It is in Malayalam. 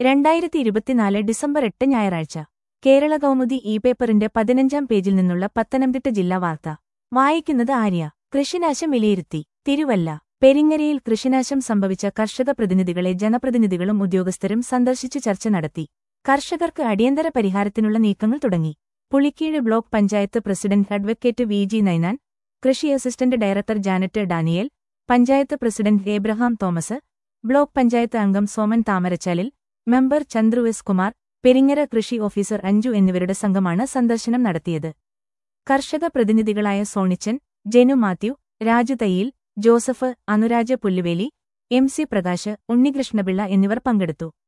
രണ്ടായിരത്തി ഇരുപത്തിനാല് ഡിസംബർ എട്ട് ഞായറാഴ്ച കേരള കൗമുദി ഇ പേപ്പറിന്റെ പതിനഞ്ചാം പേജിൽ നിന്നുള്ള പത്തനംതിട്ട ജില്ലാ വാർത്ത വായിക്കുന്നത് ആര്യ കൃഷിനാശം വിലയിരുത്തി തിരുവല്ല പെരിങ്ങരയിൽ കൃഷിനാശം സംഭവിച്ച കർഷക പ്രതിനിധികളെ ജനപ്രതിനിധികളും ഉദ്യോഗസ്ഥരും സന്ദർശിച്ചു ചർച്ച നടത്തി കർഷകർക്ക് അടിയന്തര പരിഹാരത്തിനുള്ള നീക്കങ്ങൾ തുടങ്ങി Pulikeezh block panchayat president advocate V G Ninan കൃഷി assistant director Janet Daniel panchayat president Abraham Thomas block panchayat അംഗം സോമൻ താമരച്ചാലിൽ മെമ്പർ ചന്ദ്രു എസ് കുമാർ പെരിങ്ങര കൃഷി ഓഫീസർ അഞ്ജു എന്നിവരുടെ സംഘമാണ് സന്ദർശനം നടത്തിയത് കർഷക പ്രതിനിധികളായ Sonichan Jenu Mathew Raju Thayyil Joseph Anuraja Pulluveli M C Prakash Unnikrishnapillai എന്നിവർ പങ്കെടുത്തു